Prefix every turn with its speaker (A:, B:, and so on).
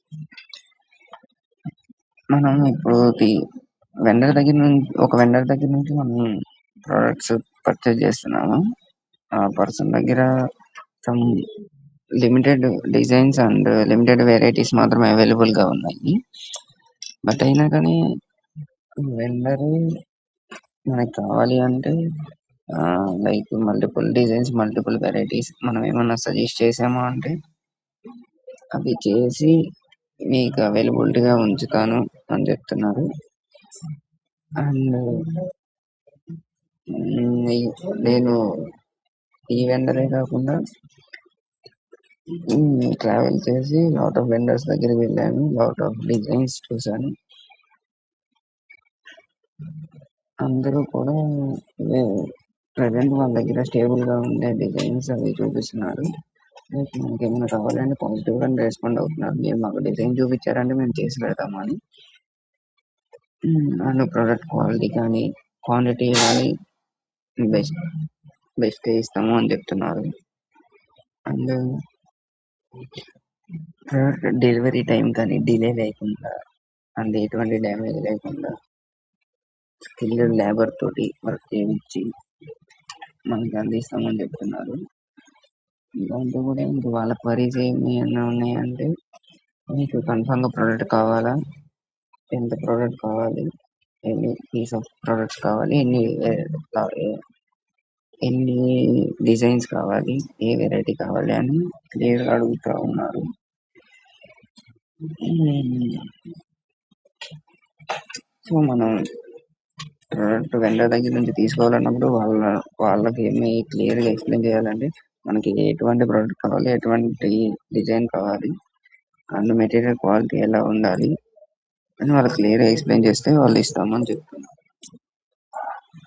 A: మనం ఇప్పుడు తి వెండర్ దగ్గర నుంచి ఒక వెండర్ దగ్గర నుంచి మనం ప్రొడక్ట్స్ పర్చేస్ చేస్తున్నాము ఆ పర్సన్ దగ్గర some limited designs and limited varieties మాత్రమే అవైలబుల్ గా ఉన్నాయి బట్ అయినా కానీ వెండర్ మనకి కావాలి అంటే ఆ like multiple designs multiple varieties మనం ఏమన్నా సజెస్ట్ చేసామా అంటే అవి చేసి మీకు అవైలబిలిటీ గా ఉంచుతాను అని చెప్తున్నారు అండ్ నేను ఈ వెండరే కాకుండా ట్రావెల్ చేసి లాట్ ఆఫ్ వెండర్స్ దగ్గరికి వెళ్ళాను లాట్ ఆఫ్ డిజైన్స్ చూసాను అందరూ కూడా ప్రజెంట్ వాళ్ళ దగ్గర స్టేబుల్ గా ఉండే డిజైన్స్ అవి చూపిస్తున్నారు లైక్ మనకి ఏమైనా కావాలంటే పాజిటివ్ గా రెస్పాండ్ అవుతున్నారు మీరు మాకు డిజైన్ చూపించారంటే మేము చేసి పెడతాము అని అండ్ ప్రోడక్ట్ క్వాలిటీ కానీ క్వాంటిటీ కానీ బెస్ట్ బెస్ట్ ఇస్తాము అని చెప్తున్నారు అండ్ ప్రోడక్ట్ డెలివరీ టైం కానీ డిలే లేకుండా అండ్ ఎటువంటి డ్యామేజ్ లేకుండా స్కిల్డ్ లేబర్ తోటి వర్క్ చేయించి మనకి అందిస్తామని చెప్తున్నారు దాంతో కూడా ఇంక వాళ్ళ క్వరీస్ ఏమైనా ఉన్నాయంటే మీకు కన్ఫామ్ గా ప్రోడక్ట్ కావాలా ఎంత ప్రోడక్ట్ కావాలి ఎన్ని పీస్ ఆఫ్ ప్రోడక్ట్స్ కావాలి ఎన్ని ఎన్ని డిజైన్స్ కావాలి ఏ వెరైటీ కావాలి అని క్లియర్ గా అడుగుతా ఉన్నారు సో మనం ప్రోడక్ట్ వెండర్ దగ్గర నుంచి తీసుకోవాలన్నప్పుడు వాళ్ళ వాళ్ళకి ఏమి క్లియర్ గా ఎక్స్ప్లెయిన్ చేయాలంటే మనకి ఎటువంటి ప్రోడక్ట్ కావాలి ఎటువంటి డిజైన్ కావాలి అండ్ మెటీరియల్ క్వాలిటీ ఎలా ఉండాలి అని వాళ్ళకి క్లియర్ గా ఎక్స్ప్లెయిన్ చేస్తే వాళ్ళు ఇస్తామని చెప్తున్నారు